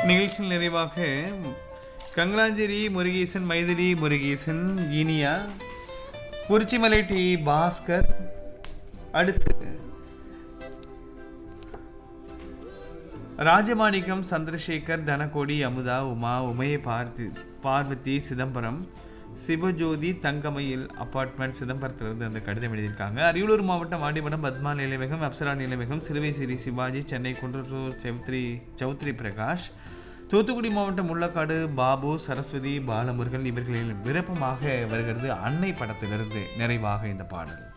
நிகழ்ச்சியில் நிறைவாக கங்களாஞ்சேரி முருகேசன் மைதிலி முருகேசன் இனியா குறிச்சிமலை டி பாஸ்கர் அடுத்து ராஜமாணிக்கம் சந்திரசேகர் தனகோடி அமுதா உமா உமையை பார்த்தி பார்வதி சிதம்பரம் சிவஜோதி தங்கமயில் அப்பார்ட்மெண்ட் சிதம்பரத்திலிருந்து அந்த கடிதம் எழுதியிருக்காங்க அரியலூர் மாவட்டம் ஆண்டிமடம் பத்மா நிலைமகம் அப்சரா நிலைமகம் சிலுவைசிறி சிவாஜி சென்னை குன்றத்தூர் செவ்த்ரி சௌத்ரி பிரகாஷ் தூத்துக்குடி மாவட்டம் முள்ளக்காடு பாபு சரஸ்வதி பாலமுருகன் இவர்களின் விருப்பமாக வருகிறது அன்னை படத்திலிருந்து நிறைவாக இந்த பாடல்